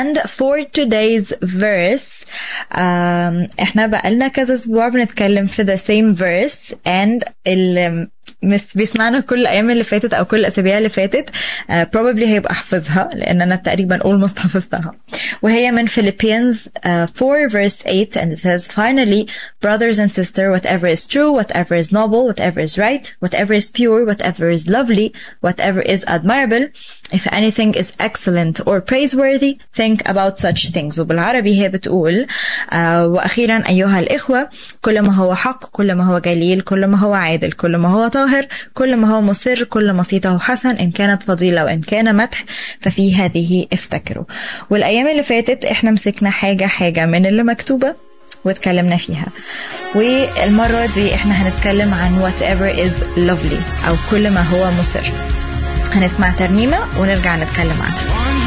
and for today's verse um, احنا بقالنا كذا اسبوع بنتكلم في the same verse and اللي مس بيسمعنا كل الايام اللي فاتت او كل الاسابيع اللي فاتت uh, probably هيبقى حافظها لان انا تقريبا almost حفظتها وهي من Philippians uh, 4 verse 8 and it says finally brothers and sisters whatever is true whatever is noble whatever is right whatever is pure whatever is lovely whatever is admirable if anything is excellent or praiseworthy think about such things وبالعربي هي بتقول uh, واخيرا ايها الاخوه كل ما هو حق كل ما هو جليل كل ما هو عادل كل ما هو طاهر كل ما هو مصر كل ما صيته حسن إن كانت فضيلة وإن كان مدح ففي هذه افتكروا والأيام اللي فاتت إحنا مسكنا حاجة حاجة من اللي مكتوبة واتكلمنا فيها والمرة دي إحنا هنتكلم عن whatever is lovely أو كل ما هو مصر هنسمع ترنيمة ونرجع نتكلم عنها